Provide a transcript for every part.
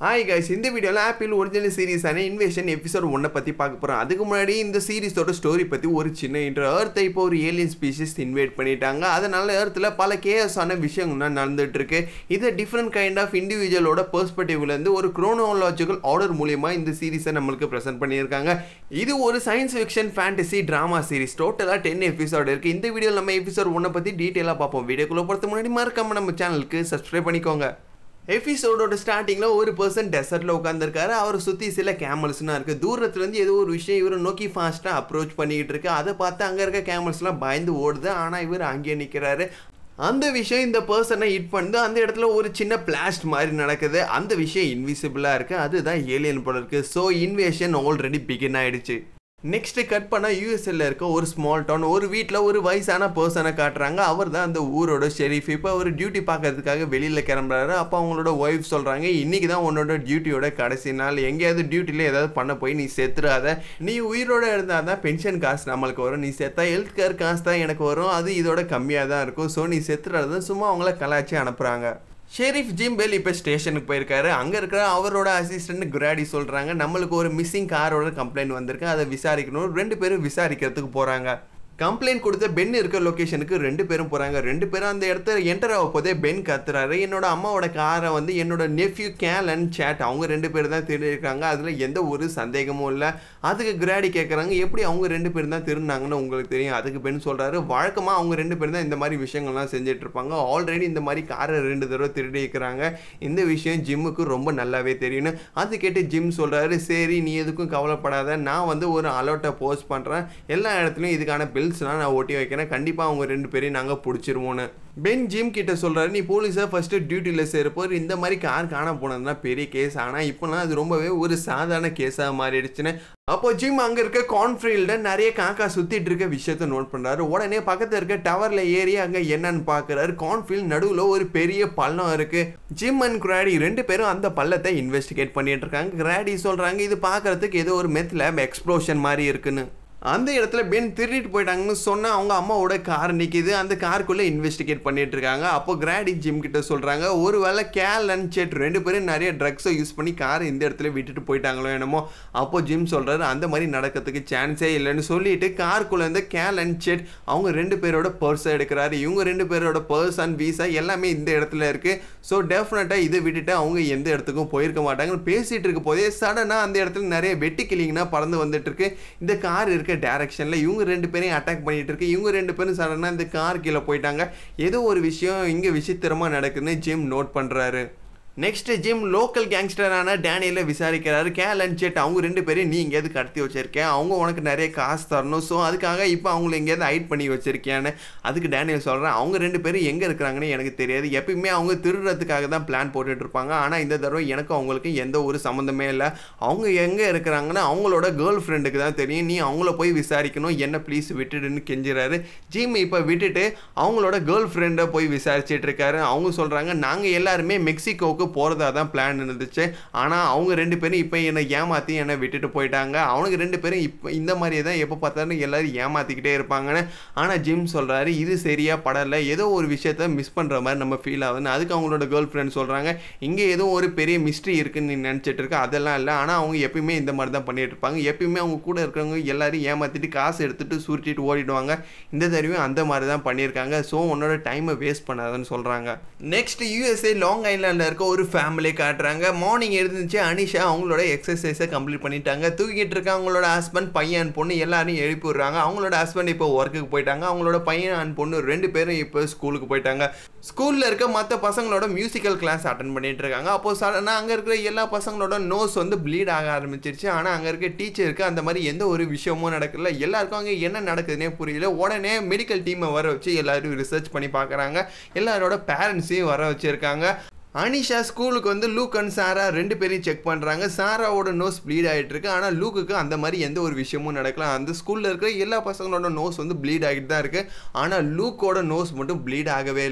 hi guys இந்த வீடியோவில் Apple original சீரிஸான இன்வேஷன் எபிசோட் ஒன்றை பற்றி பார்க்க போகிறோம் அதுக்கு முன்னாடி இந்த சீரிஸோட ஸ்டோரி பற்றி ஒரு சின்ன இன்ட்ரோ எர்த்தை இப்போ ஒரு ஏலியன் ஸ்பீஷிஸ் இன்வைட் பண்ணிட்டாங்க அதனால எர்த்தில் பல கேஎஸான விஷயங்கள்லாம் நடந்துட்டு இருக்கு இதை டிஃப்ரெண்ட் கைண்ட் ஆஃப் இண்டிவிஜுவலோட பெர்ஸ்பெக்டிவ்லேருந்து ஒரு குரோனாலஜிக்கல் ஆர்டர் மூலியமா இந்த சீரிஸை நம்மளுக்கு ப்ரெசென்ட் பண்ணியிருக்காங்க இது ஒரு science fiction fantasy drama series டோட்டலாக டென் எபிசோட் இருக்குது இந்த வீடியோவில் நம்ம எபிசோட் ஒன்றை பற்றி டீட்டெயிலாக பார்ப்போம் வீடியோக்குள்ளே போகிறது முன்னாடி மறக்காம நம்ம சேனலுக்கு சப்ஸ்கிரைப் பண்ணிக்கோங்க எபிசோடோட ஸ்டார்டிங்கில் ஒரு பர்சன் டெசர்ட்டில் உட்காந்துருக்காரு அவரை சுற்றி சில கேமல்ஸ்லாம் இருக்குது தூரத்துலேருந்து ஏதோ ஒரு விஷயம் இவரை நோக்கி ஃபாஸ்ட்டாக அப்ரோச் பண்ணிக்கிட்டு இருக்கு அதை பார்த்து அங்கே இருக்க கேமல்ஸ்லாம் பயந்து ஓடுது ஆனால் இவர் அங்கேயே நிற்கிறாரு அந்த விஷயம் இந்த பர்சனை ஹிட் பண்ணுது அந்த இடத்துல ஒரு சின்ன பிளாஸ்ட் மாதிரி நடக்குது அந்த விஷயம் இன்விசிபிளாக இருக்குது அதுதான் ஏலியன் போல இருக்குது ஸோ இன்வேஷன் ஆல்ரெடி பிகின் ஆயிடுச்சு நெக்ஸ்ட் கட் பண்ணால் யூஎஸ்எல்ல இருக்க ஒரு ஸ்மால் டவுன் ஒரு வீட்டில் ஒரு வயசான பர்சனை காட்டுறாங்க அவர் தான் அந்த ஊரோட ஷெரீஃப் இப்போ அவர் டியூட்டி பார்க்கறதுக்காக வெளியில் கிளம்புறாரு அப்போ அவங்களோட ஒய்ஃப் சொல்கிறாங்க இன்றைக்கி தான் உன்னோட டியூட்டியோட கடைசி நாள் எங்கேயாவது டியூட்டியில் ஏதாவது பண்ண போய் நீ செத்துறாத நீ உயிரோட இருந்தால் தான் பென்ஷன் காசு நம்மளுக்கு வரும் நீ செத்தா ஹெல்த் கேர் காசு தான் எனக்கு வரும் அது இதோட கம்மியாக தான் இருக்கும் ஸோ நீ செத்துறது சும்மா அவங்கள கலாச்சி அனுப்புகிறாங்க ஷெரீஃப் ஜிம் பெல் இப்போ ஸ்டேஷனுக்கு போயிருக்காரு அங்கே இருக்கிற அவரோட அசிஸ்டன்ட் குராடி சொல்கிறாங்க நம்மளுக்கு ஒரு மிஸ்ஸிங் காரோட கம்ப்ளைண்ட் வந்திருக்கு அதை விசாரிக்கணும் ரெண்டு பேரும் விசாரிக்கிறதுக்கு போகிறாங்க கம்ப்ளைண்ட் கொடுத்த பென் இருக்க லொக்கேஷனுக்கு ரெண்டு பேரும் போகிறாங்க ரெண்டு பேரும் அந்த இடத்த என்டர் ஆக போதே பென் கத்துறாரு என்னோட அம்மாவோட காரை வந்து என்னோட நெஃப்யூ கேல் அண்ட் சேட் அவங்க ரெண்டு பேர் தான் திருடி இருக்காங்க அதில் எந்த ஒரு சந்தேகமும் இல்லை அதுக்கு கிராடி கேட்குறாங்க எப்படி அவங்க ரெண்டு பேர் தான் திருநாங்கன்னு உங்களுக்கு தெரியும் அதுக்கு பென் சொல்கிறாரு வழக்கமாக அவங்க ரெண்டு பேர் தான் இந்த மாதிரி விஷயங்கள்லாம் செஞ்சுட்டு இருப்பாங்க ஆல்ரெடி இந்த மாதிரி காரை ரெண்டு தடவை திருடி இருக்கிறாங்க இந்த விஷயம் ஜிம்முக்கு ரொம்ப நல்லாவே தெரியும்னு அது கேட்டு ஜிம் சொல்கிறாரு சரி நீ எதுக்கும் கவலைப்படாத நான் வந்து ஒரு அலர்ட்டை போஸ்ட் பண்ணுறேன் எல்லா இடத்துலையும் இதுக்கான பில்ஸ்லாம் நான் ஒட்டி வைக்கிறேன் கண்டிப்பாக அவங்க ரெண்டு பேரையும் நாங்கள் பிடிச்சிருவோன்னு பென் ஜிம் கிட்ட சொல்கிறாரு நீ போலீஸாக ஃபஸ்ட்டு டியூட்டியில் சேரப்போ இந்த மாதிரி கார் காண போனதுனா பெரிய கேஸ் ஆனால் இப்போலாம் அது ரொம்பவே ஒரு சாதாரண கேஸாக மாறிடுச்சுன்னு அப்போ ஜிம் அங்கே இருக்க கான்ஃபீல்ட நிறைய காக்கா சுற்றிட்டு இருக்க விஷயத்த நோட் பண்ணுறாரு உடனே பக்கத்தில் இருக்க டவரில் ஏறி அங்கே என்னன்னு பார்க்குறாரு கான்ஃபீல்ட் நடுவில் ஒரு பெரிய பள்ளம் இருக்குது ஜிம் அண்ட் கிராடி ரெண்டு பேரும் அந்த பள்ளத்தை இன்வெஸ்டிகேட் பண்ணிட்டு இருக்காங்க கிராடி சொல்கிறாங்க இது பார்க்குறதுக்கு ஏதோ ஒரு மெத் லேப் எக்ஸ்ப்ளோஷன் மாதிரி இருக்குன்னு அந்த இடத்துல பென் திருடிட்டு போயிட்டாங்கன்னு சொன்னால் அவங்க அம்மாவோட கார் நிற்கிது அந்த காருக்குள்ளே இன்வெஸ்டிகேட் பண்ணிட்டு இருக்காங்க அப்போ கிராடி ஜிம் கிட்ட சொல்கிறாங்க ஒரு வேளை கேல் அண்ட் செட் ரெண்டு பேரும் நிறைய ட்ரக்ஸை யூஸ் பண்ணி காரை இந்த இடத்துல விட்டுட்டு போயிட்டாங்களோ என்னமோ அப்போ ஜிம் சொல்கிறாரு அந்த மாதிரி நடக்கிறதுக்கு சான்ஸே இல்லைன்னு சொல்லிட்டு காருக்குள்ளே இருந்து கேல் அண்ட் செட் அவங்க ரெண்டு பேரோட பர்ஸை எடுக்கிறாரு இவங்க ரெண்டு பேரோட பர்ஸ் அண்ட் வீசா எல்லாமே இந்த இடத்துல இருக்குது ஸோ டெஃபினட்டாக இதை விட்டுட்டு அவங்க எந்த இடத்துக்கும் போயிருக்க மாட்டாங்கன்னு பேசிகிட்டு இருக்க போதே சடனாக அந்த இடத்துல நிறைய வெட்டி கிளிங்கன்னா பறந்து வந்துட்டு இருக்கு இந்த கார் இருக்க டேரக்ஷனில் இவங்க ரெண்டு பேரையும் அட்டாக் பண்ணிட்டு இருக்கு இவங்க ரெண்டு பேரும் சடனாக இந்த கார் கீழே போயிட்டாங்க ஏதோ ஒரு விஷயம் இங்கே விசித்திரமாக நடக்குதுன்னு ஜிம் நோட் பண்ணுறாரு நெக்ஸ்ட் ஜிம் லோக்கல் கேங்ஸ்டரான டேனியலை விசாரிக்கிறாரு கேல் அண்ட் செட் அவங்க ரெண்டு பேரையும் நீ எங்கேயாவது கடத்தி வச்சிருக்கேன் அவங்க உனக்கு நிறைய காசு தரணும் ஸோ அதுக்காக இப்போ அவங்கள எங்கேயாவது ஹைட் பண்ணி வச்சிருக்கியான்னு அதுக்கு டேனியல் சொல்கிறேன் அவங்க ரெண்டு பேரும் எங்கே இருக்கிறாங்கன்னு எனக்கு தெரியாது எப்பயுமே அவங்க திருடுறதுக்காக தான் பிளான் போட்டுட்டு இருப்பாங்க ஆனால் இந்த தடவை எனக்கும் அவங்களுக்கு எந்த ஒரு சம்மந்தமே இல்லை அவங்க எங்கே இருக்கிறாங்கன்னு அவங்களோட கேர்ள் ஃப்ரெண்டுக்கு தான் தெரியும் நீ அவங்கள போய் விசாரிக்கணும் என்ன ப்ளீஸ் விட்டுடுன்னு கெஞ்சுறாரு ஜிம் இப்போ விட்டுட்டு அவங்களோட கேர்ள் ஃப்ரெண்டை போய் விசாரிச்சுட்டு இருக்காரு அவங்க சொல்கிறாங்க நாங்கள் எல்லாருமே மெக்சிகோவுக்கு ஊருக்கு போகிறதா தான் பிளான் இருந்துச்சு ஆனால் அவங்க ரெண்டு பேரும் இப்போ என்னை ஏமாற்றி என்னை விட்டுட்டு போயிட்டாங்க அவனுக்கு ரெண்டு பேரும் இப்போ இந்த மாதிரியே தான் எப்போ பார்த்தாலும் எல்லோரும் ஏமாற்றிக்கிட்டே இருப்பாங்கன்னு ஆனால் ஜிம் சொல்கிறாரு இது சரியாக படலை ஏதோ ஒரு விஷயத்த மிஸ் பண்ணுற மாதிரி நம்ம ஃபீல் ஆகுதுன்னு அதுக்கு அவங்களோட கேர்ள் ஃப்ரெண்ட் சொல்கிறாங்க இங்கே ஏதோ ஒரு பெரிய மிஸ்ட்ரி இருக்குன்னு நீ நினச்சிட்டு இருக்க அதெல்லாம் இல்லை ஆனால் அவங்க எப்பயுமே இந்த மாதிரி தான் பண்ணிட்டு இருப்பாங்க எப்பயுமே அவங்க கூட இருக்கிறவங்க எல்லாரையும் ஏமாற்றிட்டு காசு எடுத்துகிட்டு சுருட்டிட்டு ஓடிடுவாங்க இந்த தடவையும் அந்த மாதிரி தான் பண்ணியிருக்காங்க ஸோ உன்னோட டைமை வேஸ்ட் பண்ணாதுன்னு சொல்கிறாங்க நெக்ஸ்ட் யூஎஸ்ஏ லாங் ஐலாண்டில் இருக்க ஒரு ஃபேமிலி காட்டுறாங்க மார்னிங் எழுந்துச்சு அனிஷா அவங்களோட எக்ஸசைஸை கம்ப்ளீட் பண்ணிட்டாங்க தூக்கிட்டு இருக்க அவங்களோட ஹஸ்பண்ட் பையன் பொண்ணு எல்லாரையும் எழுப்பி விடுறாங்க அவங்களோட ஹஸ்பண்ட் இப்போ ஒர்க்குக்கு போயிட்டாங்க அவங்களோட பையன் அண்ட் பொண்ணு ரெண்டு பேரும் இப்போ ஸ்கூலுக்கு போயிட்டாங்க ஸ்கூலில் இருக்க மற்ற பசங்களோட மியூசிக்கல் கிளாஸ் அட்டன் பண்ணிட்டு இருக்காங்க அப்போ சடனாக அங்கே இருக்கிற எல்லா பசங்களோட நோஸ் வந்து ப்ளீட் ஆக ஆரம்பிச்சிருச்சு ஆனால் அங்கே இருக்க டீச்சருக்கு அந்த மாதிரி எந்த ஒரு விஷயமும் நடக்கல எல்லாருக்கும் அங்கே என்ன நடக்குதுன்னே புரியல உடனே மெடிக்கல் டீமை வர வச்சு எல்லாரும் ரிசர்ச் பண்ணி பார்க்குறாங்க எல்லாரோட பேரண்ட்ஸையும் வர வச்சுருக்காங்க அனிஷா ஸ்கூலுக்கு வந்து லூக் அண்ட் சாரா ரெண்டு பேரையும் செக் பண்ணுறாங்க சாராவோட நோஸ் ப்ளீட் ஆகிட்டு இருக்கு ஆனால் லூக்குக்கு அந்த மாதிரி எந்த ஒரு விஷயமும் நடக்கல அந்த ஸ்கூலில் இருக்கிற எல்லா பசங்களோட நோஸ் வந்து ப்ளீட் ஆகிட்டு தான் இருக்குது ஆனால் லூக்கோட நோஸ் மட்டும் ப்ளீட் ஆகவே இல்லை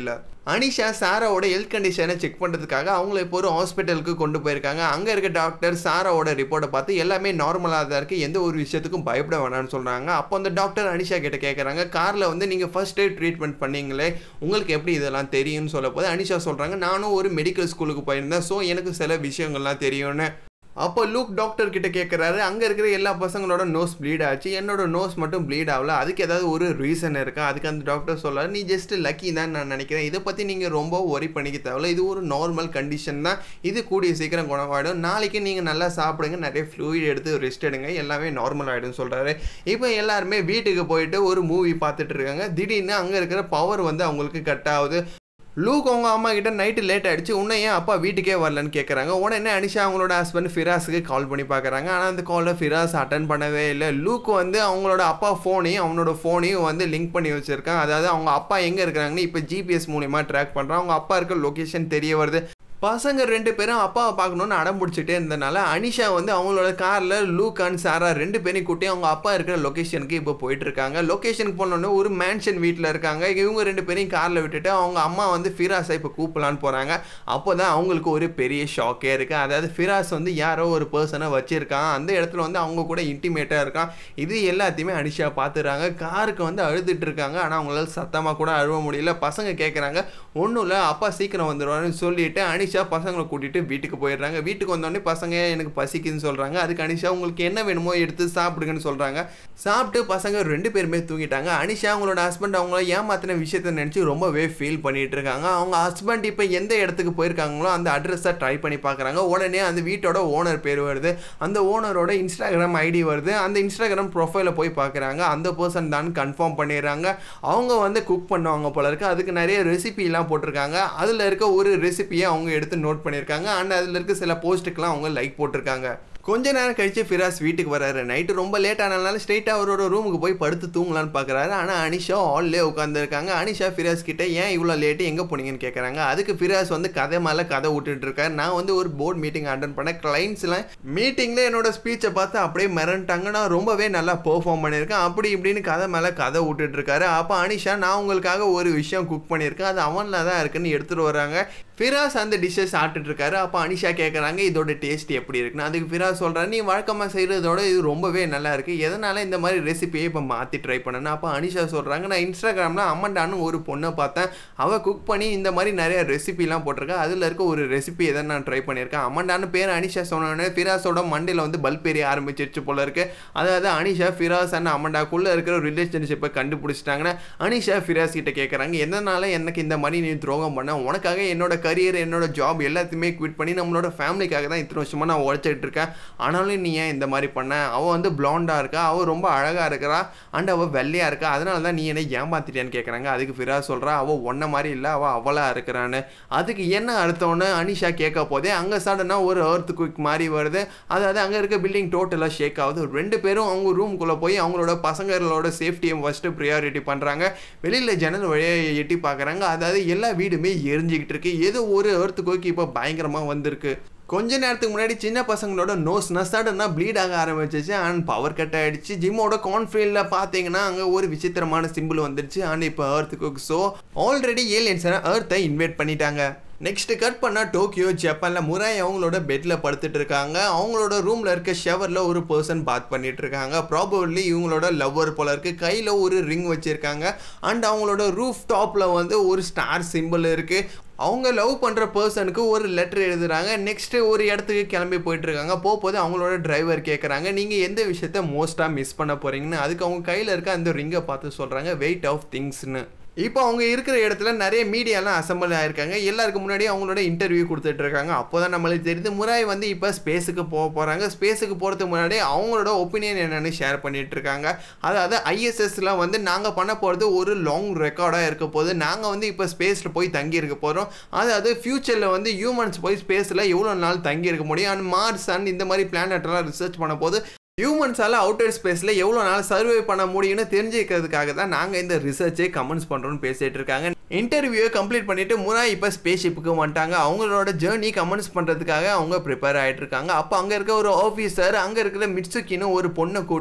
அனிஷா சாராவோட ஹெல்த் கண்டிஷனை செக் பண்ணுறதுக்காக அவங்கள இப்போ ஒரு ஹாஸ்பிட்டலுக்கு கொண்டு போயிருக்காங்க அங்கே இருக்க டாக்டர் சாராவோட ரிப்போர்ட்டை பார்த்து எல்லாமே நார்மலாக தான் இருக்குது எந்த ஒரு விஷயத்துக்கும் பயப்பட வேணாம்னு சொல்கிறாங்க அப்போ அந்த டாக்டர் அனிஷா கிட்ட கேட்குறாங்க காரில் வந்து நீங்கள் ஃபர்ஸ்ட் எய்ட் ட்ரீட்மெண்ட் பண்ணீங்களே உங்களுக்கு எப்படி இதெல்லாம் தெரியும்னு சொல்ல போது அனிஷா சொல்கிறாங்க நானும் ஒரு மெடிக்கல் ஸ்கூலுக்கு போயிருந்தேன் ஸோ எனக்கு சில விஷயங்கள்லாம் தெரியும்னு அப்போ லூக் டாக்டர் கிட்ட கேட்குறாரு அங்கே இருக்கிற எல்லா பசங்களோட நோஸ் ப்ளீட் ஆச்சு என்னோட நோஸ் மட்டும் ப்ளீட் ஆகல அதுக்கு ஏதாவது ஒரு ரீசன் இருக்கா அதுக்கு அந்த டாக்டர் சொல்றாரு நீ ஜஸ்ட் லக்கி தான் நான் நினைக்கிறேன் இதை பற்றி நீங்கள் ரொம்ப ஒரி பண்ணிக்க தேவையில்ல இது ஒரு நார்மல் கண்டிஷன் தான் இது கூடிய சீக்கிரம் குணமாயிடும் நாளைக்கு நீங்கள் நல்லா சாப்பிடுங்க நிறைய ஃப்ளூயிட் எடுத்து ரெஸ்ட் எடுங்க எல்லாமே நார்மல் ஆகிடும் சொல்கிறாரு இப்போ எல்லாருமே வீட்டுக்கு போயிட்டு ஒரு மூவி பார்த்துட்டு இருக்காங்க திடீர்னு அங்கே இருக்கிற பவர் வந்து அவங்களுக்கு கட் ஆகுது லூக் அவங்க அம்மா கிட்ட நைட்டு லேட் ஆயிடுச்சு உன்னை ஏன் அப்பா வீட்டுக்கே வரலன்னு கேட்குறாங்க உடனே அனிஷா அவங்களோட ஹஸ்பண்ட் ஃபிராஸுக்கு கால் பண்ணி பார்க்குறாங்க ஆனால் அந்த காலில் ஃபிராஸ் அட்டன் பண்ணவே இல்லை லூக் வந்து அவங்களோட அப்பா ஃபோனையும் அவனோட ஃபோனையும் வந்து லிங்க் பண்ணி வச்சுருக்கான் அதாவது அவங்க அப்பா எங்கே இருக்கிறாங்கன்னு இப்போ ஜிபிஎஸ் மூலியமாக ட்ராக் பண்ணுறான் அவங்க அப்பா இருக்க லொக்கேஷன் தெரிய வருது பசங்க ரெண்டு பேரும் அப்பாவை பார்க்கணுன்னு அடம் பிடிச்சிட்டே இருந்தனால அனிஷா வந்து அவங்களோட காரில் லூக் அண்ட் சாரா ரெண்டு பேரையும் கூட்டி அவங்க அப்பா இருக்கிற லொக்கேஷனுக்கு இப்போ போயிட்டு இருக்காங்க லொக்கேஷனுக்கு போனோடனே ஒரு மேன்ஷன் வீட்டில் இருக்காங்க இவங்க ரெண்டு பேரையும் காரில் விட்டுட்டு அவங்க அம்மா வந்து ஃபிராஸை இப்போ கூப்பிடலான்னு போகிறாங்க அப்போ தான் அவங்களுக்கு ஒரு பெரிய ஷாக்கே இருக்குது அதாவது ஃபிராஸ் வந்து யாரோ ஒரு பர்சனை வச்சிருக்கான் அந்த இடத்துல வந்து அவங்க கூட இன்டிமேட்டாக இருக்கான் இது எல்லாத்தையுமே அனிஷா பார்த்துறாங்க காருக்கு வந்து அழுதுட்டு இருக்காங்க ஆனால் அவங்களால சத்தமாக கூட அழுவ முடியல பசங்க கேட்குறாங்க ஒன்றும் இல்லை அப்பா சீக்கிரம் வந்துடுவாருன்னு சொல்லிட்டு அனிஷா பசங்களை கூட்டிட்டு வீட்டுக்கு போயிடுறாங்க வீட்டுக்கு வந்தோடனே பசங்க எனக்கு பசிக்குதுன்னு சொல்கிறாங்க அதுக்கு அனிஷா உங்களுக்கு என்ன வேணுமோ எடுத்து சாப்பிடுங்கன்னு சொல்கிறாங்க சாப்பிட்டு பசங்க ரெண்டு பேருமே தூங்கிட்டாங்க அனிஷா அவங்களோட ஹஸ்பண்ட் அவங்கள ஏமாத்தின விஷயத்த நினச்சி ரொம்பவே ஃபீல் பண்ணிட்டு இருக்காங்க அவங்க ஹஸ்பண்ட் இப்போ எந்த இடத்துக்கு போயிருக்காங்களோ அந்த அட்ரஸை ட்ரை பண்ணி பார்க்குறாங்க உடனே அந்த வீட்டோட ஓனர் பேர் வருது அந்த ஓனரோட இன்ஸ்டாகிராம் ஐடி வருது அந்த இன்ஸ்டாகிராம் ப்ரொஃபைலை போய் பார்க்குறாங்க அந்த பர்சன் தான் கன்ஃபார்ம் பண்ணிடுறாங்க அவங்க வந்து குக் பண்ணுவாங்க போல இருக்கு அதுக்கு நிறைய ரெசிபிலாம் போட்டிருக்காங்க அதில் இருக்க ஒரு ரெசிபியை அவங்க எடுத்து நோட் பண்ணியிருக்காங்க அண்ட் அதில் இருக்க சில போஸ்ட்டுக்கெலாம் அவங்க லைக் போட்டிருக்காங்க கொஞ்ச நேரம் கழிச்சு ஃபிராஸ் வீட்டுக்கு வராரு நைட்டு ரொம்ப லேட் ஆனதுனால ஸ்ட்ரெயிட்டாக அவரோட ரூமுக்கு போய் படுத்து தூங்கலான்னு பார்க்குறாரு ஆனால் அனிஷா ஹால்லே உட்காந்துருக்காங்க அனிஷா ஃபிராஸ் கிட்ட ஏன் இவ்வளோ லேட்டு எங்கே போனீங்கன்னு கேட்குறாங்க அதுக்கு ஃபிராஸ் வந்து கதை மேலே கதை விட்டுட்டு இருக்காரு நான் வந்து ஒரு போர்ட் மீட்டிங் அட்டன் பண்ணேன் கிளைண்ட்ஸ்லாம் மீட்டிங்கில் என்னோட ஸ்பீச்சை பார்த்து அப்படியே மிரண்டாங்க நான் ரொம்பவே நல்லா பெர்ஃபார்ம் பண்ணியிருக்கேன் அப்படி இப்படின்னு கதை மேலே கதை விட்டுட்டு இருக்காரு அப்போ அனிஷா நான் உங்களுக்காக ஒரு விஷயம் குக் பண்ணியிருக்கேன் அது அவனில் தான் இருக்குன்னு எடுத்துகிட்டு வராங்க ஃபிராஸ் அந்த டிஷ்ஷை சாப்பிட்டுட்டு இருக்காரு அப்போ அனிஷா கேட்குறாங்க இதோட டேஸ்ட் எப்படி இருக்குன்னு அதுக்கு ஃபிராஸ் சொல்கிறாரு நீ வழக்கமாக செய்கிறதோட இது ரொம்பவே நல்லா இருக்குது எதனால் இந்த மாதிரி ரெசிபியை இப்போ மாற்றி ட்ரை பண்ணணும் அப்போ அனிஷா சொல்கிறாங்க நான் இன்ஸ்டாகிராமில் அம்மண்டான்னு ஒரு பொண்ணை பார்த்தேன் அவள் குக் பண்ணி இந்த மாதிரி நிறைய ரெசிபிலாம் போட்டிருக்கா அதில் இருக்க ஒரு ரெசிபி எதை நான் ட்ரை பண்ணியிருக்கேன் அம்மண்டான்னு பேர் அனிஷா சொன்னோடனே ஃபிராஸோட மண்டையில் வந்து பல்ப் எரிய ஆரம்பிச்சிருச்சு போல இருக்கு அதாவது அனிஷா ஃபிராஸ் அண்ட் அம்மண்டாக்குள்ளே இருக்கிற ரிலேஷன்ஷிப்பை கண்டுபிடிச்சிட்டாங்கன்னா அனிஷா ஃபிராஸ் கிட்ட கேட்குறாங்க எதனால எனக்கு இந்த மாதிரி நீ துரோகம் பண்ண உனக்காக என்னோட கரியர் என்னோட ஜாப் எல்லாத்தையுமே குவிட் பண்ணி நம்மளோட ஃபேமிலிக்காக தான் இத்தனை வருஷமாக நான் உழைச்சிட்டு இருக்கேன் ஆனாலும் நீ ஏன் இந்த மாதிரி பண்ண அவள் வந்து பிளாண்டாக இருக்கா அவள் ரொம்ப அழகாக இருக்கிறா அண்ட் அவள் வெள்ளையாக இருக்கா அதனால தான் நீ என்னை ஏமாத்திட்டியான்னு கேட்குறாங்க அதுக்கு ஃபிரா சொல்கிறா அவள் ஒன்றை மாதிரி இல்லை அவள் அவளாக இருக்கிறான்னு அதுக்கு என்ன அர்த்தம்னு அனிஷா கேட்க போதே அங்கே சடனாக ஒரு எர்த் குயிக் மாதிரி வருது அதாவது அங்கே இருக்க பில்டிங் டோட்டலாக ஷேக் ஆகுது ரெண்டு பேரும் அவங்க ரூம்குள்ளே போய் அவங்களோட பசங்களோட சேஃப்டியை ஃபஸ்ட்டு ப்ரியாரிட்டி பண்ணுறாங்க வெளியில் ஜன்னல் வழியாக எட்டி பார்க்குறாங்க அதாவது எல்லா வீடுமே எரிஞ்சிக்கிட்டு இருக்கு ஏதோ ஒரு எர்த் குயிக் இப்போ பயங்கரமாக வந்திருக்கு கொஞ்ச நேரத்துக்கு முன்னாடி சின்ன பசங்களோட நோஸ்னா சடனாக ப்ளீட் ஆக ஆரம்பிச்சிச்சு அண்ட் பவர் கட் ஆகிடுச்சு ஜிம்மோட கான்ஃபீல்டில் பார்த்தீங்கன்னா அங்கே ஒரு விசித்திரமான சிம்பிள் வந்துடுச்சு அண்ட் இப்போ எர்த்துக்கு ஸோ ஆல்ரெடி ஏலியன்ஸை எர்த்தை இன்வைட் பண்ணிட்டாங்க நெக்ஸ்ட் கட் பண்ணால் டோக்கியோ ஜப்பானில் முராய் அவங்களோட பெட்டில் படுத்துட்டு இருக்காங்க அவங்களோட ரூமில் இருக்க ஷவரில் ஒரு பர்சன் பாத் பண்ணிட்டு இருக்காங்க ப்ராபப்ளி இவங்களோட லவ்வர் போல இருக்கு கையில் ஒரு ரிங் வச்சுருக்காங்க அண்ட் அவங்களோட ரூஃப் டாப்பில் வந்து ஒரு ஸ்டார் சிம்பிள் இருக்குது அவங்க லவ் பண்ணுற பர்சனுக்கு ஒரு லெட்டர் எழுதுறாங்க நெக்ஸ்ட் ஒரு இடத்துக்கு கிளம்பி போயிட்டு இருக்காங்க போகும்போது அவங்களோட டிரைவர் கேட்குறாங்க நீங்கள் எந்த விஷயத்த மோஸ்ட்டாக மிஸ் பண்ண போகிறீங்கன்னு அதுக்கு அவங்க கையில் இருக்க அந்த ரிங்கை பார்த்து சொல்கிறாங்க வெயிட் ஆஃப் திங்ஸ்னு இப்போ அவங்க இருக்கிற இடத்துல நிறைய மீடியாலாம் அசம்பிள் ஆயிருக்காங்க எல்லாருக்கு முன்னாடி அவங்களோட இன்டர்வியூ கொடுத்துட்டு இருக்காங்க அப்போ தான் நம்மளுக்கு தெரியுது முராய் வந்து இப்போ ஸ்பேஸுக்கு போக போகிறாங்க ஸ்பேஸுக்கு போகிறதுக்கு முன்னாடி அவங்களோட ஒப்பீனியன் என்னென்னு ஷேர் பண்ணிட்டு இருக்காங்க அதாவது ஐஎஸ்எஸ்ல வந்து நாங்கள் பண்ண போகிறது ஒரு லாங் ரெக்கார்டாக இருக்க போது நாங்கள் வந்து இப்போ ஸ்பேஸில் போய் தங்கி இருக்க போகிறோம் அதாவது ஃப்யூச்சரில் வந்து ஹியூமன்ஸ் போய் ஸ்பேஸில் எவ்வளோ நாள் தங்கி இருக்க முடியும் அண்ட் மார்ஸ் அண்ட் இந்த மாதிரி பிளானட்லாம் ரிசர்ச் பண்ண போது ஹியூமன்ஸால் அவுட்டர் ஸ்பேஸில் எவ்வளோ நாள் சர்வே பண்ண முடியும்னு தெரிஞ்சுக்கிறதுக்காக தான் நாங்கள் இந்த ரிசர்ச்சே கமெண்ட்ஸ் பண்ணுறோன்னு பேசிகிட்டு இருக்காங்க இன்டர்வியூவை கம்ப்ளீட் பண்ணிவிட்டு முரா இப்போ ஸ்பேஸ் ஷிப்புக்கு வந்துட்டாங்க அவங்களோட ஜேர்னி கமெண்ட்ஸ் பண்ணுறதுக்காக அவங்க ப்ரிப்பேர் ஆகிட்டு இருக்காங்க அப்போ அங்கே இருக்க ஒரு ஆஃபீஸர் அங்கே இருக்கிற மிட்சுக்கின்னு ஒரு பொண்ணை கூட்டு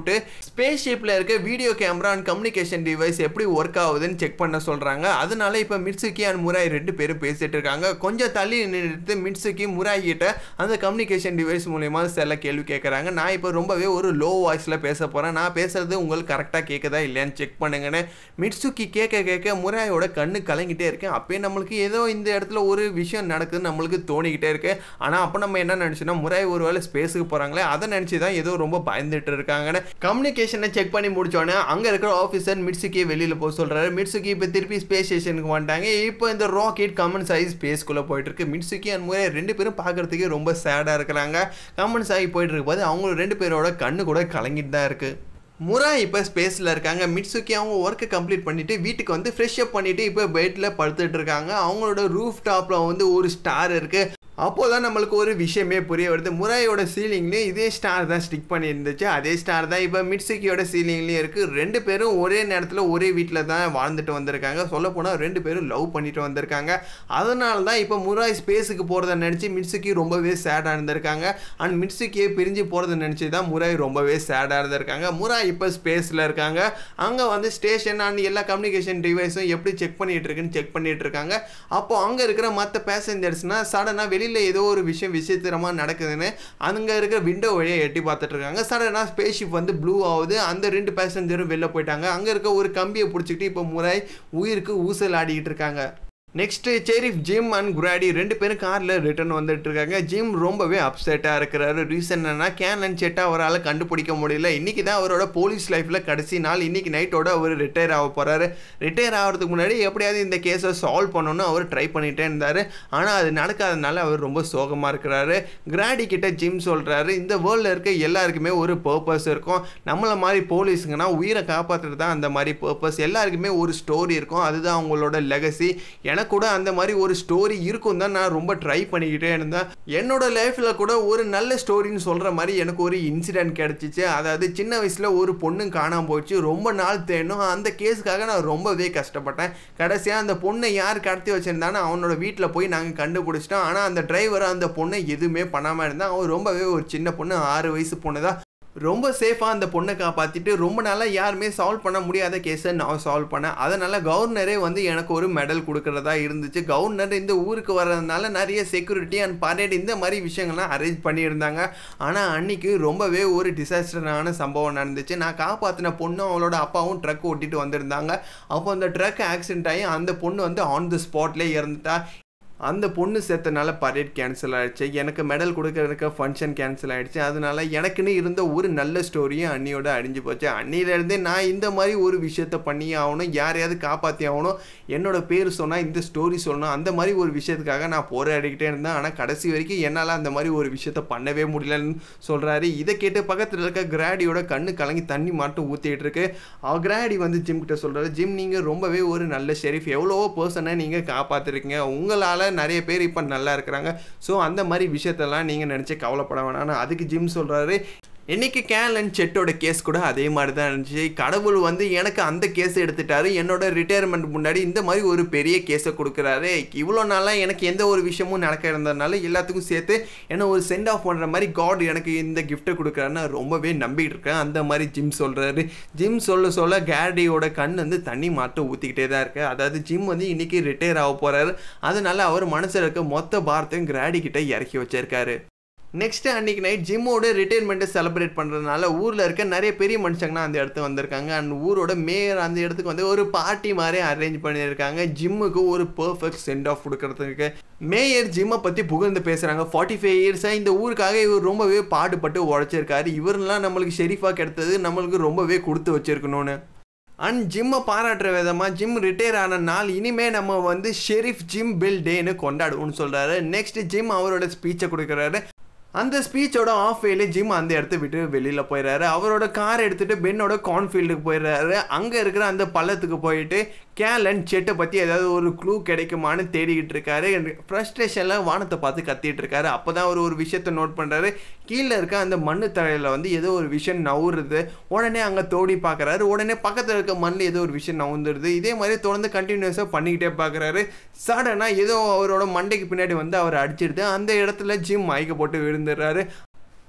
ஸ்பேஸ் ஷிப்பில் இருக்க video camera and communication device எப்படி ஒர்க் ஆகுதுன்னு செக் பண்ண சொல்கிறாங்க அதனால இப்போ மிட்சுக்கி அண்ட் முராய் ரெண்டு பேரும் பேசிட்டு இருக்காங்க கொஞ்சம் தள்ளி நிறுத்து மிட்சுக்கி முராய் கிட்ட அந்த கம்யூனிகேஷன் டிவைஸ் மூலயமா சில கேள்வி கேட்குறாங்க நான் இப்போ ரொம்பவே ஒரு லோ வாய்ஸில் பேச போகிறேன் நான் பேசுறது உங்களுக்கு கரெக்டாக கேட்குதா இல்லையான்னு செக் பண்ணுங்கன்னு மிட்சுக்கி கேட்க கேட்க முராயோட கண்ணு கலங்கிட்டே இருக்கேன் அப்பயே நம்மளுக்கு ஏதோ இந்த இடத்துல ஒரு விஷயம் நடக்குதுன்னு நம்மளுக்கு தோணிக்கிட்டே இருக்கு ஆனால் அப்போ நம்ம என்ன நினச்சோன்னா முராய் ஒரு வேளை ஸ்பேஸுக்கு போகிறாங்களே அதை நினச்சி தான் ஏதோ ரொம்ப பயந்துட்டு இருக்காங்கன்னு கம்யூனிகேஷனை செக் பண்ணி முடிச்சோடனே அங்கே இருக்கிற ஆஃபீஸர் மிட்சுக்கியை வெளியில் போக சொல்கிறாரு மிட்சுக்கி இப்போ திருப்பி ஸ்பேஸ் ஸ்டேஷனுக்கு வந்துட்டாங்க இப்போ இந்த ராக்கெட் கமன் சாய் ஸ்பேஸ்க்குள்ளே போயிட்டு இருக்கு மிட்சுக்கி அண்ட் முறை ரெண்டு பேரும் பார்க்கறதுக்கே ரொம்ப சேடாக இருக்கிறாங்க கமன் சாய் போயிட்டு இருக்கும்போது அவங்க ரெண்டு பேரோட கண்ணு கூட கலங்கிட்டு தான் இருக்குது முரா இப்போ ஸ்பேஸில் இருக்காங்க மிட்சுக்கி அவங்க ஒர்க்கை கம்ப்ளீட் பண்ணிவிட்டு வீட்டுக்கு வந்து ஃப்ரெஷ் அப் பண்ணிவிட்டு இப்போ பெட்டில் படுத்துட்டு இருக்காங்க அவங்களோட ரூஃப் டாப்பில் வந்து ஒரு ஸ்டார் இருக்குது அப்போ தான் நம்மளுக்கு ஒரு விஷயமே புரிய வருது முராயோட சீலிங்லேயும் இதே ஸ்டார் தான் ஸ்டிக் பண்ணியிருந்துச்சு அதே ஸ்டார் தான் இப்போ மிட்சிக்கியோட சீலிங்லேயும் இருக்குது ரெண்டு பேரும் ஒரே நேரத்தில் ஒரே வீட்டில் தான் வாழ்ந்துட்டு வந்திருக்காங்க சொல்லப்போனால் ரெண்டு பேரும் லவ் பண்ணிட்டு வந்திருக்காங்க அதனால தான் இப்போ முராய் ஸ்பேஸுக்கு போகிறத நினச்சி மிட்சுக்கி ரொம்பவே சேடாக இருந்திருக்காங்க அண்ட் மிட்சுக்கியை பிரிஞ்சு போகிறத நினச்சி தான் முராய் ரொம்பவே சேடாக இருந்திருக்காங்க முராய் இப்போ ஸ்பேஸில் இருக்காங்க அங்கே வந்து ஸ்டேஷன் அண்ட் எல்லா கம்யூனிகேஷன் டிவைஸும் எப்படி செக் பண்ணிட்டு இருக்குன்னு செக் பண்ணிட்டு இருக்காங்க அப்போ அங்கே இருக்கிற மற்ற பேசஞ்சர்ஸ்னால் சடனாக வெளியில் ஏதோ ஒரு விஷயம் விசித்திரமாக நடக்குதுன்னு அங்கே இருக்கிற விண்டோ வழியாக எட்டி பார்த்துட்டு இருக்காங்க சடனாக ஸ்பேஸ் ஷிப் வந்து ப்ளூ ஆகுது அந்த ரெண்டு பேசஞ்சரும் வெளில போயிட்டாங்க அங்கே இருக்க ஒரு கம்பியை பிடிச்சிக்கிட்டு இப்போ முறை உயிருக்கு ஊசல் ஆடிக்கிட்டு இருக்காங்க நெக்ஸ்ட்டு செரிஃப் ஜிம் அண்ட் குராடி ரெண்டு பேரும் காரில் ரிட்டர்ன் வந்துட்டு இருக்காங்க ஜிம் ரொம்பவே அப்செட்டாக இருக்கிறாரு ரீசன் என்னன்னா கேன் அண்ட் செட்டை அவரால் கண்டுபிடிக்க முடியல இன்றைக்கி தான் அவரோட போலீஸ் லைஃப்பில் கடைசி நாள் இன்றைக்கி நைட்டோட அவர் ரிட்டையர் ஆக போகிறாரு ரிட்டையர் ஆகிறதுக்கு முன்னாடி எப்படியாவது இந்த கேஸை சால்வ் பண்ணணும்னு அவர் ட்ரை பண்ணிகிட்டே இருந்தார் ஆனால் அது நடக்காதனால அவர் ரொம்ப சோகமாக இருக்கிறாரு கிராடி கிட்ட ஜிம் சொல்கிறாரு இந்த வேர்ல்டில் இருக்க எல்லாருக்குமே ஒரு பர்பஸ் இருக்கும் நம்மளை மாதிரி போலீஸுங்கன்னா உயிரை காப்பாற்றுறது தான் அந்த மாதிரி பர்பஸ் எல்லாருக்குமே ஒரு ஸ்டோரி இருக்கும் அதுதான் அவங்களோட லெகசி எனக்கு கூட அந்த மாதிரி ஒரு ஸ்டோரி இருக்கும் தான் நான் ரொம்ப ட்ரை பண்ணிக்கிட்டே இருந்தேன் என்னோட லைஃப்பில் கூட ஒரு நல்ல ஸ்டோரின்னு சொல்கிற மாதிரி எனக்கு ஒரு இன்சிடென்ட் கிடச்சிச்சு அதாவது சின்ன வயசில் ஒரு பொண்ணு காணாமல் போச்சு ரொம்ப நாள் தேனும் அந்த கேஸுக்காக நான் ரொம்பவே கஷ்டப்பட்டேன் கடைசியாக அந்த பொண்ணை யார் கடத்தி வச்சுருந்தானோ அவனோட வீட்டில் போய் நாங்கள் கண்டுபிடிச்சிட்டோம் ஆனால் அந்த டிரைவர் அந்த பொண்ணை எதுவுமே பண்ணாமல் இருந்தான் அவன் ரொம்பவே ஒரு சின்ன பொண்ணு ஆறு வயசு பொண்ணு தான் ரொம்ப சேஃபாக அந்த பொண்ணை காப்பாற்றிட்டு ரொம்ப நாளாக யாருமே சால்வ் பண்ண முடியாத கேஸை நான் சால்வ் பண்ணேன் அதனால் கவர்னரே வந்து எனக்கு ஒரு மெடல் கொடுக்குறதா இருந்துச்சு கவர்னர் இந்த ஊருக்கு வர்றதுனால நிறைய செக்யூரிட்டி அண்ட் பரேட் இந்த மாதிரி விஷயங்கள்லாம் அரேஞ்ச் பண்ணியிருந்தாங்க ஆனால் அன்னைக்கு ரொம்பவே ஒரு டிசாஸ்டரான சம்பவம் நடந்துச்சு நான் காப்பாற்றின பொண்ணும் அவளோட அப்பாவும் ட்ரக் ஓட்டிட்டு வந்திருந்தாங்க அப்போ அந்த ட்ரக் ஆக்சிடென்ட் ஆகி அந்த பொண்ணு வந்து ஆன் த ஸ்பாட்லேயே இறந்துட்டா அந்த பொண்ணு சேர்த்தனால பரேட் கேன்சல் ஆகிடுச்சு எனக்கு மெடல் கொடுக்கறதுக்கு ஃபங்க்ஷன் கேன்சல் ஆகிடுச்சு அதனால எனக்குன்னு இருந்த ஒரு நல்ல ஸ்டோரியும் அண்ணியோட அழிஞ்சு போச்சு அன்னியிலேருந்தே நான் இந்த மாதிரி ஒரு விஷயத்த பண்ணி ஆகணும் யாரையாவது காப்பாற்றி ஆகணும் என்னோட பேர் சொன்னால் இந்த ஸ்டோரி சொல்லணும் அந்த மாதிரி ஒரு விஷயத்துக்காக நான் போராடிக்கிட்டே இருந்தேன் ஆனால் கடைசி வரைக்கும் என்னால் அந்த மாதிரி ஒரு விஷயத்த பண்ணவே முடியலன்னு சொல்கிறாரு இதை கேட்டு பக்கத்தில் இருக்க கிராடியோட கண்ணு கலங்கி தண்ணி மட்டும் ஊற்றிட்டு இருக்கு கிராடி வந்து ஜிம் கிட்ட சொல்கிறாரு ஜிம் நீங்கள் ரொம்பவே ஒரு நல்ல ஷெரீஃப் எவ்வளவோ பர்சனை நீங்கள் காப்பாற்றிருக்கீங்க உங்களால் நிறைய பேர் இப்போ நல்லா இருக்கிறாங்க ஸோ அந்த மாதிரி விஷயத்தெல்லாம் நீங்கள் நினச்சி கவலைப்பட வேணாம் அதுக்கு ஜிம் சொல்கிறாரு இன்னைக்கு கேன் அண்ட் செட்டோட கேஸ் கூட அதே மாதிரி தான் இருந்துச்சு கடவுள் வந்து எனக்கு அந்த கேஸ் எடுத்துட்டாரு என்னோட ரிட்டையர்மெண்ட் முன்னாடி இந்த மாதிரி ஒரு பெரிய கேஸை கொடுக்குறாரு இவ்வளோ நாளாக எனக்கு எந்த ஒரு விஷயமும் நடக்க இருந்ததுனால எல்லாத்துக்கும் சேர்த்து என்ன ஒரு சென்ட் ஆஃப் பண்ணுற மாதிரி காட் எனக்கு இந்த கிஃப்ட்டை கொடுக்குறாருன்னு ரொம்பவே நம்பிக்கிட்டு இருக்கேன் அந்த மாதிரி ஜிம் சொல்கிறாரு ஜிம் சொல்ல சொல்ல கேரடியோட கண் வந்து தண்ணி மாட்டம் ஊற்றிக்கிட்டே தான் இருக்கு அதாவது ஜிம் வந்து இன்னைக்கு ரிட்டையர் ஆக போகிறாரு அதனால அவர் மனசில் இருக்க மொத்த பாரத்தையும் கிராடி கிட்ட இறக்கி வச்சிருக்காரு நெக்ஸ்ட் அன்னைக்கு நைட் ஜிம்மோட ரிட்டைர்மெண்ட்டை செலிப்ரேட் பண்ணுறதுனால ஊரில் இருக்க நிறைய பெரிய மனுஷங்களாம் அந்த இடத்துக்கு வந்திருக்காங்க அண்ட் ஊரோட மேயர் அந்த இடத்துக்கு வந்து ஒரு பார்ட்டி மாதிரி அரேஞ்ச் பண்ணியிருக்காங்க ஜிம்முக்கு ஒரு பர்ஃபெக்ட் சென்ட் ஆஃப் கொடுக்கறதுக்கு மேயர் ஜிம்மை பற்றி புகழ்ந்து பேசுகிறாங்க ஃபார்ட்டி ஃபைவ் இயர்ஸாக இந்த ஊருக்காக இவர் ரொம்பவே பாடுபட்டு உழைச்சிருக்காரு இவரெல்லாம் நம்மளுக்கு ஷெரீஃபாக கிடைத்தது நம்மளுக்கு ரொம்பவே கொடுத்து வச்சிருக்கணும்னு அண்ட் ஜிம்மை பாராட்டுற விதமாக ஜிம் ரிட்டையர் ஆன நாள் இனிமே நம்ம வந்து ஷெரீஃப் ஜிம் பில் டேன்னு கொண்டாடுவோம்னு சொல்கிறாரு நெக்ஸ்ட் ஜிம் அவரோட ஸ்பீச்சை கொடுக்குறாரு அந்த ஸ்பீச்சோட ஆஃப் வேலே ஜிம் அந்த இடத்த விட்டு வெளியில் போயிடுறாரு அவரோட கார் எடுத்துகிட்டு பென்னோட கான்ஃபீல்டுக்கு போயிடுறாரு அங்கே இருக்கிற அந்த பள்ளத்துக்கு போயிட்டு கேலன் செட்டை பற்றி ஏதாவது ஒரு க்ளூ கிடைக்குமான்னு தேடிக்கிட்டு இருக்காரு ஃப்ரஸ்ட்ரேஷனில் வானத்தை பார்த்து கத்திட்டு இருக்காரு அப்போ தான் அவர் ஒரு விஷயத்தை நோட் பண்ணுறாரு கீழே இருக்க அந்த மண்ணு தரையில் வந்து ஏதோ ஒரு விஷயம் நவுறுது உடனே அங்கே தோடி பார்க்குறாரு உடனே பக்கத்தில் இருக்க மண்ணில் ஏதோ ஒரு விஷயம் நவுந்துருது இதே மாதிரி தொடர்ந்து கண்டினியூஸாக பண்ணிக்கிட்டே பார்க்குறாரு சடனாக ஏதோ அவரோட மண்டைக்கு பின்னாடி வந்து அவர் அடிச்சிடுது அந்த இடத்துல ஜிம் மயக்க போட்டு விழுந்துடுறாரு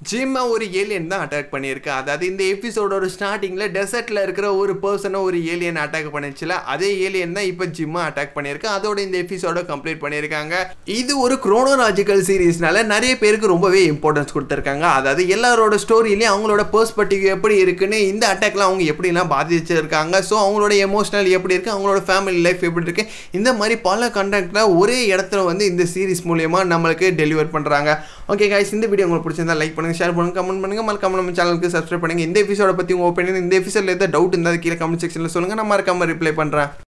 ஜிம்மை ஒரு ஏலியன் தான் அட்டாக் பண்ணியிருக்கு அதாவது இந்த எபிசோடோட ஸ்டார்டிங்கில் டெசர்ட்டில் இருக்கிற ஒரு பர்சனை ஒரு ஏலியன் அட்டாக் பண்ணிச்சுல அதே ஏலியன் தான் இப்போ ஜிம்மை அட்டாக் பண்ணியிருக்கு அதோட இந்த எபிசோட கம்ப்ளீட் பண்ணியிருக்காங்க இது ஒரு குரோனோலாஜிக்கல் சீரீஸ்னால நிறைய பேருக்கு ரொம்பவே இம்பார்ட்டன்ஸ் கொடுத்துருக்காங்க அதாவது எல்லாரோட ஸ்டோரியிலையும் அவங்களோட பெர்ஸ்பெக்டிவ் எப்படி இருக்குன்னு இந்த அட்டாக்ல அவங்க எப்படிலாம் பாதிச்சிருக்காங்க ஸோ அவங்களோட எமோஷனல் எப்படி இருக்குது அவங்களோட ஃபேமிலி லைஃப் எப்படி இருக்குது இந்த மாதிரி பல கண்டக்டில் ஒரே இடத்துல வந்து இந்த சீரிஸ் மூலயமா நம்மளுக்கு டெலிவர் பண்ணுறாங்க ஓகே காய்ஸ் இந்த வீடியோ உங்களுக்கு பிடிச்சிருந்தா லைக் பண்ணுங்க ஷேர் பண்ணுங்க கமெண்ட் பண்ணுங்க மறக்காம நம்ம சேனலுக்கு சப்ஸ்கிரைப் பண்ணுங்க இந்த எபிசோட பற்றி உங்கள் ஒப்பீனியன் இந்த எபிசோட ஏதாவது டவுட் இருந்தால் கீழே கமெண்ட் செக்ஷனில் சொல்லுங்கள் நான் மறக்காம ரிப்ளை பண்ணுறேன்